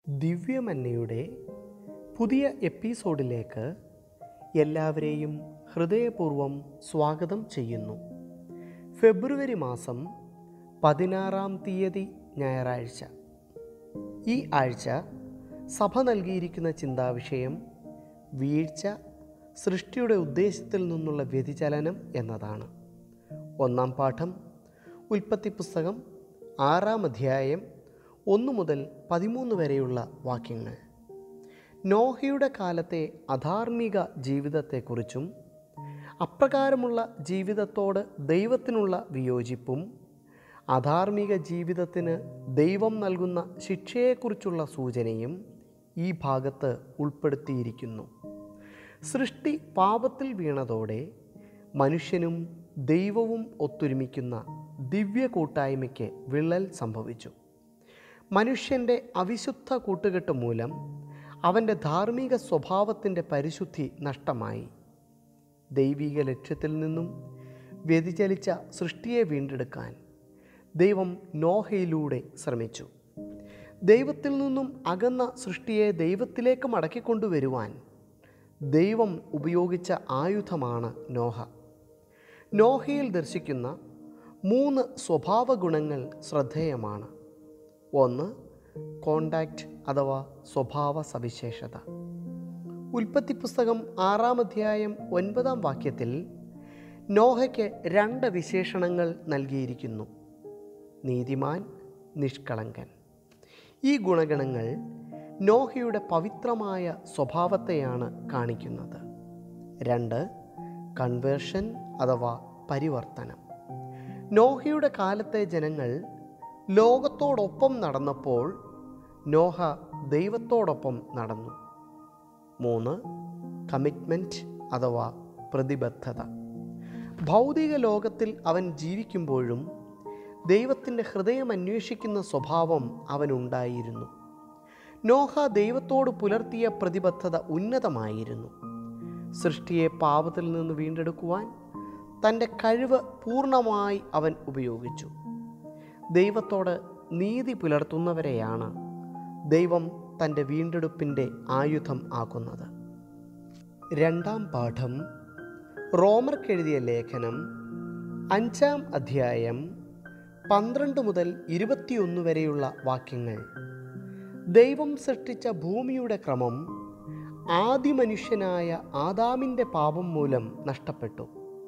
ദിവ്യമന്നയുടെ പുതിയ എപ്പിസോഡിലേക്ക് എല്ലാവരെയും ഹൃദയപൂർവ്വം സ്വാഗതം ചെയ്യുന്നു ഫെബ്രുവരി മാസം പതിനാറാം തീയതി ഞായറാഴ്ച ഈ ആഴ്ച സഭ നൽകിയിരിക്കുന്ന ചിന്താവിഷയം വീഴ്ച സൃഷ്ടിയുടെ ഉദ്ദേശത്തിൽ നിന്നുള്ള വ്യതിചലനം എന്നതാണ് ഒന്നാം പാഠം ഉൽപ്പത്തി പുസ്തകം ആറാം അധ്യായം ഒന്ന് മുതൽ പതിമൂന്ന് വരെയുള്ള വാക്യങ്ങൾ നോഹയുടെ കാലത്തെ അധാർമിക ജീവിതത്തെക്കുറിച്ചും അപ്രകാരമുള്ള ജീവിതത്തോട് ദൈവത്തിനുള്ള വിയോജിപ്പും അധാർമിക ജീവിതത്തിന് ദൈവം നൽകുന്ന ശിക്ഷയെക്കുറിച്ചുള്ള സൂചനയും ഈ ഭാഗത്ത് ഉൾപ്പെടുത്തിയിരിക്കുന്നു സൃഷ്ടി പാപത്തിൽ വീണതോടെ മനുഷ്യനും ദൈവവും ഒത്തൊരുമിക്കുന്ന ദിവ്യ കൂട്ടായ്മയ്ക്ക് വിള്ളൽ സംഭവിച്ചു മനുഷ്യൻ്റെ അവിശുദ്ധ കൂട്ടുകെട്ട് മൂലം അവൻ്റെ ധാർമ്മിക സ്വഭാവത്തിൻ്റെ പരിശുദ്ധി നഷ്ടമായി ദൈവിക ലക്ഷ്യത്തിൽ നിന്നും വ്യതിചലിച്ച സൃഷ്ടിയെ വീണ്ടെടുക്കാൻ ദൈവം നോഹയിലൂടെ ശ്രമിച്ചു ദൈവത്തിൽ നിന്നും അകന്ന സൃഷ്ടിയെ ദൈവത്തിലേക്ക് മടക്കിക്കൊണ്ടുവരുവാൻ ദൈവം ഉപയോഗിച്ച ആയുധമാണ് നോഹ നോഹയിൽ ദർശിക്കുന്ന മൂന്ന് സ്വഭാവ ഗുണങ്ങൾ ശ്രദ്ധേയമാണ് ഒന്ന് കോണ്ടാക്റ്റ് അഥവാ സ്വഭാവ സവിശേഷത ഉൽപ്പത്തി പുസ്തകം ആറാം അധ്യായം ഒൻപതാം വാക്യത്തിൽ നോഹയ്ക്ക് രണ്ട് വിശേഷണങ്ങൾ നൽകിയിരിക്കുന്നു നീതിമാൻ നിഷ്കളങ്കൻ ഈ ഗുണഗണങ്ങൾ നോഹയുടെ പവിത്രമായ സ്വഭാവത്തെയാണ് കാണിക്കുന്നത് രണ്ട് കൺവേർഷൻ അഥവാ പരിവർത്തനം നോഹയുടെ കാലത്തെ ജനങ്ങൾ ലോകത്തോടൊപ്പം നടന്നപ്പോൾ നോഹ ദൈവത്തോടൊപ്പം നടന്നു മൂന്ന് കമ്മിറ്റ്മെൻറ്റ് അഥവാ പ്രതിബദ്ധത ഭൗതിക ലോകത്തിൽ അവൻ ജീവിക്കുമ്പോഴും ദൈവത്തിൻ്റെ ഹൃദയം അന്വേഷിക്കുന്ന സ്വഭാവം അവനുണ്ടായിരുന്നു നോഹ ദൈവത്തോട് പുലർത്തിയ പ്രതിബദ്ധത ഉന്നതമായിരുന്നു സൃഷ്ടിയെ പാപത്തിൽ നിന്ന് വീണ്ടെടുക്കുവാൻ തൻ്റെ കഴിവ് പൂർണ്ണമായി അവൻ ഉപയോഗിച്ചു ദൈവത്തോട് നീതി പുലർത്തുന്നവരെയാണ് ദൈവം തൻ്റെ വീണ്ടെടുപ്പിൻ്റെ ആയുധം ആക്കുന്നത് രണ്ടാം പാഠം റോമർക്കെഴുതിയ ലേഖനം അഞ്ചാം അധ്യായം പന്ത്രണ്ട് മുതൽ ഇരുപത്തിയൊന്ന് വരെയുള്ള വാക്യങ്ങൾ ദൈവം സൃഷ്ടിച്ച ഭൂമിയുടെ ക്രമം ആദിമനുഷ്യനായ ആദാമിൻ്റെ പാപം മൂലം നഷ്ടപ്പെട്ടു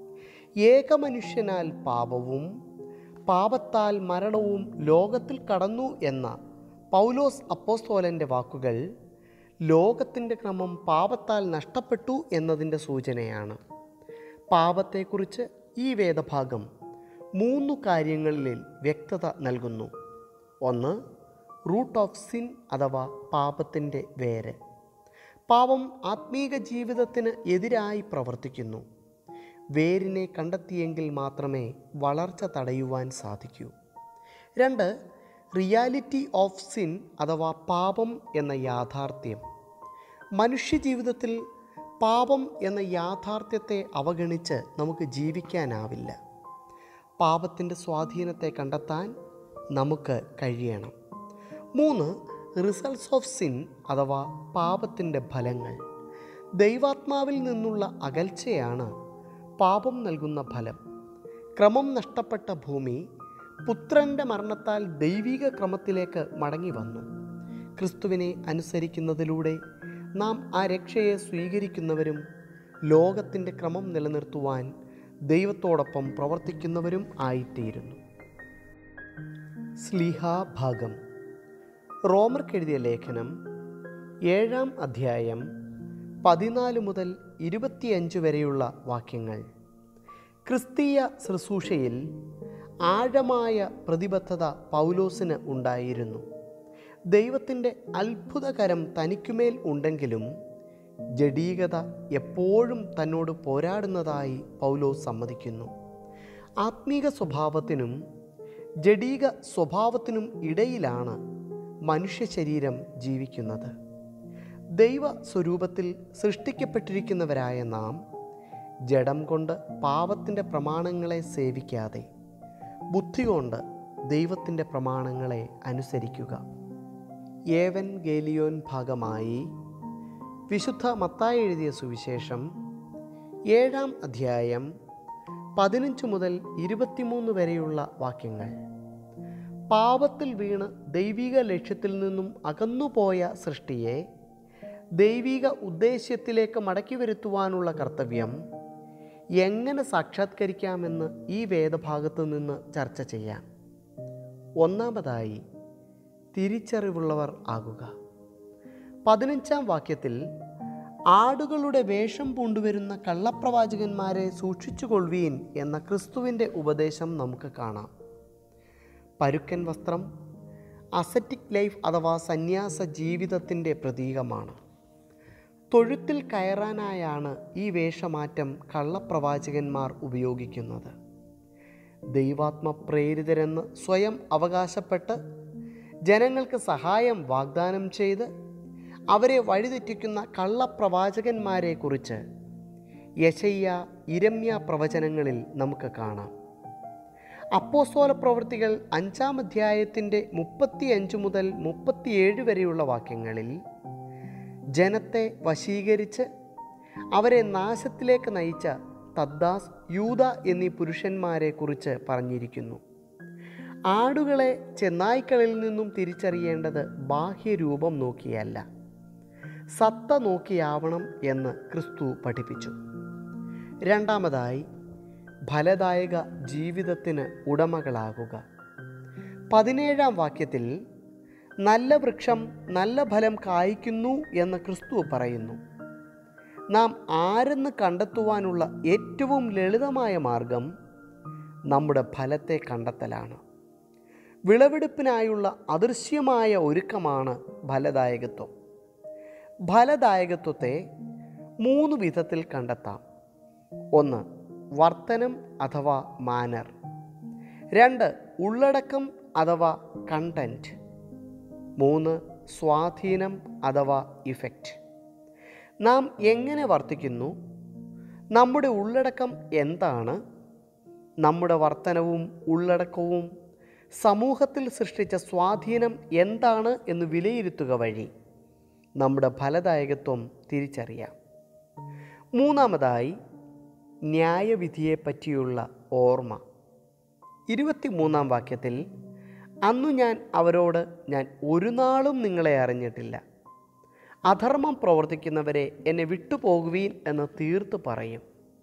ഏകമനുഷ്യനാൽ പാപവും പാപത്താൽ മരണവും ലോകത്തിൽ കടന്നു എന്ന പൗലോസ് അപ്പോസ്തോലൻ്റെ വാക്കുകൾ ലോകത്തിൻ്റെ ക്രമം പാപത്താൽ നഷ്ടപ്പെട്ടു എന്നതിൻ്റെ സൂചനയാണ് പാപത്തെക്കുറിച്ച് ഈ വേദഭാഗം മൂന്ന് കാര്യങ്ങളിൽ വ്യക്തത നൽകുന്നു ഒന്ന് റൂട്ട് ഓഫ് സിൻ അഥവാ പാപത്തിൻ്റെ വേര് പാപം ആത്മീക ജീവിതത്തിന് എതിരായി പ്രവർത്തിക്കുന്നു വേരിനെ കണ്ടെത്തിയെങ്കിൽ മാത്രമേ വളർച്ച തടയുവാൻ സാധിക്കൂ രണ്ട് റിയാലിറ്റി ഓഫ് സിൻ അഥവാ പാപം എന്ന യാഥാർത്ഥ്യം മനുഷ്യജീവിതത്തിൽ പാപം എന്ന യാഥാർത്ഥ്യത്തെ അവഗണിച്ച് നമുക്ക് ജീവിക്കാനാവില്ല പാപത്തിൻ്റെ സ്വാധീനത്തെ കണ്ടെത്താൻ നമുക്ക് കഴിയണം മൂന്ന് റിസൾട്ട്സ് ഓഫ് സിൻ അഥവാ പാപത്തിൻ്റെ ഫലങ്ങൾ ദൈവാത്മാവിൽ നിന്നുള്ള അകൽച്ചയാണ് പാപം നൽകുന്ന ഫലം ക്രമം നഷ്ടപ്പെട്ട ഭൂമി പുത്രൻ്റെ മരണത്താൽ ദൈവിക ക്രമത്തിലേക്ക് മടങ്ങി വന്നു ക്രിസ്തുവിനെ അനുസരിക്കുന്നതിലൂടെ നാം ആ രക്ഷയെ സ്വീകരിക്കുന്നവരും ലോകത്തിൻ്റെ ക്രമം നിലനിർത്തുവാൻ ദൈവത്തോടൊപ്പം പ്രവർത്തിക്കുന്നവരും ആയിത്തീരുന്നു സ്ലീഹാഭാഗം റോമർക്കെഴുതിയ ലേഖനം ഏഴാം അധ്യായം പതിനാല് മുതൽ ഇരുപത്തിയഞ്ച് വരെയുള്ള വാക്യങ്ങൾ ക്രിസ്തീയ ശുശ്രൂഷയിൽ ആഴമായ പ്രതിബദ്ധത പൗലോസിന് ഉണ്ടായിരുന്നു ദൈവത്തിൻ്റെ അത്ഭുതകരം തനിക്കുമേൽ ഉണ്ടെങ്കിലും ജഡീകത എപ്പോഴും തന്നോട് പോരാടുന്നതായി പൗലോസ് സമ്മതിക്കുന്നു ആത്മീക സ്വഭാവത്തിനും ജഡീക സ്വഭാവത്തിനും ഇടയിലാണ് മനുഷ്യ ശരീരം ജീവിക്കുന്നത് ദൈവ സ്വരൂപത്തിൽ സൃഷ്ടിക്കപ്പെട്ടിരിക്കുന്നവരായ നാം ജഡം കൊണ്ട് പാപത്തിൻ്റെ പ്രമാണങ്ങളെ സേവിക്കാതെ ബുദ്ധി കൊണ്ട് ദൈവത്തിൻ്റെ പ്രമാണങ്ങളെ അനുസരിക്കുക ഏവൻ ഗേലിയോൻ ഭാഗമായി വിശുദ്ധ മത്തായി എഴുതിയ സുവിശേഷം ഏഴാം അധ്യായം പതിനഞ്ച് മുതൽ ഇരുപത്തിമൂന്ന് വരെയുള്ള വാക്യങ്ങൾ പാപത്തിൽ വീണ് ദൈവിക ലക്ഷ്യത്തിൽ നിന്നും അകന്നുപോയ സൃഷ്ടിയെ ദൈവിക ഉദ്ദേശ്യത്തിലേക്ക് മടക്കി വരുത്തുവാനുള്ള കർത്തവ്യം എങ്ങനെ സാക്ഷാത്കരിക്കാമെന്ന് ഈ വേദഭാഗത്ത് നിന്ന് ചർച്ച ചെയ്യാം ഒന്നാമതായി തിരിച്ചറിവുള്ളവർ ആകുക പതിനഞ്ചാം വാക്യത്തിൽ ആടുകളുടെ വേഷം പൂണ്ടുവരുന്ന കള്ളപ്രവാചകന്മാരെ സൂക്ഷിച്ചുകൊള്ളുവീൻ എന്ന ക്രിസ്തുവിൻ്റെ ഉപദേശം നമുക്ക് കാണാം പരുക്കൻ വസ്ത്രം അസറ്റിക് ലൈഫ് അഥവാ സന്യാസ ജീവിതത്തിൻ്റെ പ്രതീകമാണ് തൊഴുത്തിൽ കയറാനായാണ് ഈ വേഷമാറ്റം കള്ളപ്രവാചകന്മാർ ഉപയോഗിക്കുന്നത് ദൈവാത്മ പ്രേരിതരെന്ന് സ്വയം അവകാശപ്പെട്ട് ജനങ്ങൾക്ക് സഹായം വാഗ്ദാനം ചെയ്ത് അവരെ വഴിതെറ്റിക്കുന്ന കള്ളപ്രവാചകന്മാരെക്കുറിച്ച് യശയ്യ ഇരമ്യ പ്രവചനങ്ങളിൽ നമുക്ക് കാണാം അപ്പോസ്തോല പ്രവൃത്തികൾ അഞ്ചാം അധ്യായത്തിൻ്റെ മുപ്പത്തിയഞ്ച് മുതൽ മുപ്പത്തിയേഴ് വരെയുള്ള വാക്യങ്ങളിൽ ജനത്തെ വശീകരിച്ച് അവരെ നാശത്തിലേക്ക് നയിച്ച തദ്ദാസ് യൂത എന്നീ പുരുഷന്മാരെ കുറിച്ച് പറഞ്ഞിരിക്കുന്നു ആടുകളെ ചെന്നായ്ക്കളിൽ നിന്നും തിരിച്ചറിയേണ്ടത് ബാഹ്യരൂപം നോക്കിയല്ല സത്ത നോക്കിയാവണം എന്ന് ക്രിസ്തു പഠിപ്പിച്ചു രണ്ടാമതായി ഫലദായക ജീവിതത്തിന് ഉടമകളാകുക പതിനേഴാം വാക്യത്തിൽ നല്ല വൃക്ഷം നല്ല ഫലം കായ്ക്കുന്നു എന്ന് ക്രിസ്തു പറയുന്നു നാം ആരെന്ന് കണ്ടെത്തുവാനുള്ള ഏറ്റവും ലളിതമായ മാർഗം നമ്മുടെ ഫലത്തെ കണ്ടെത്തലാണ് വിളവെടുപ്പിനായുള്ള അദൃശ്യമായ ഒരുക്കമാണ് ഫലദായകത്വം ഫലദായകത്വത്തെ മൂന്ന് വിധത്തിൽ കണ്ടെത്താം ഒന്ന് വർത്തനം അഥവാ മാനർ രണ്ട് ഉള്ളടക്കം അഥവാ കണ്ടൻറ്റ് മൂന്ന് സ്വാധീനം അഥവാ ഇഫക്റ്റ് നാം എങ്ങനെ വർത്തിക്കുന്നു നമ്മുടെ ഉള്ളടക്കം എന്താണ് നമ്മുടെ വർത്തനവും ഉള്ളടക്കവും സമൂഹത്തിൽ സൃഷ്ടിച്ച സ്വാധീനം എന്താണ് എന്ന് വിലയിരുത്തുക വഴി നമ്മുടെ ഫലദായകത്വം തിരിച്ചറിയാം മൂന്നാമതായി ന്യായവിധിയെ പറ്റിയുള്ള ഓർമ്മ ഇരുപത്തിമൂന്നാം വാക്യത്തിൽ അന്നു ഞാൻ അവരോട് ഞാൻ ഒരു നാളും നിങ്ങളെ അറിഞ്ഞിട്ടില്ല അധർമ്മം പ്രവർത്തിക്കുന്നവരെ എന്നെ വിട്ടുപോകുവീൻ എന്ന് തീർത്ത് പറയും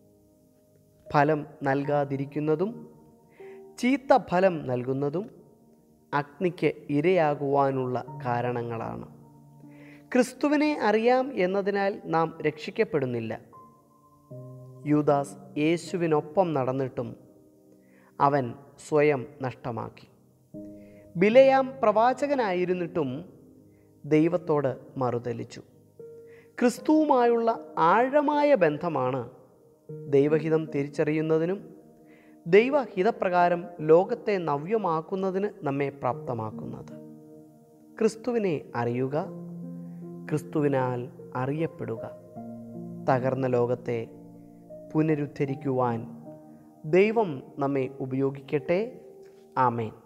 ഫലം നൽകാതിരിക്കുന്നതും ചീത്ത ഫലം നൽകുന്നതും അഗ്നിക്ക് ഇരയാകുവാനുള്ള കാരണങ്ങളാണ് ക്രിസ്തുവിനെ അറിയാം എന്നതിനാൽ നാം രക്ഷിക്കപ്പെടുന്നില്ല യൂദാസ് യേശുവിനൊപ്പം നടന്നിട്ടും അവൻ സ്വയം നഷ്ടമാക്കി ബിലയാം പ്രവാചകനായിരുന്നിട്ടും ദൈവത്തോട് മറുതലിച്ചു ക്രിസ്തുവുമായുള്ള ആഴമായ ബന്ധമാണ് ദൈവഹിതം തിരിച്ചറിയുന്നതിനും ദൈവഹിതപ്രകാരം ലോകത്തെ നവ്യമാക്കുന്നതിന് നമ്മെ പ്രാപ്തമാക്കുന്നത് ക്രിസ്തുവിനെ അറിയുക ക്രിസ്തുവിനാൽ അറിയപ്പെടുക തകർന്ന ലോകത്തെ പുനരുദ്ധരിക്കുവാൻ ദൈവം നമ്മെ ഉപയോഗിക്കട്ടെ ആമേൻ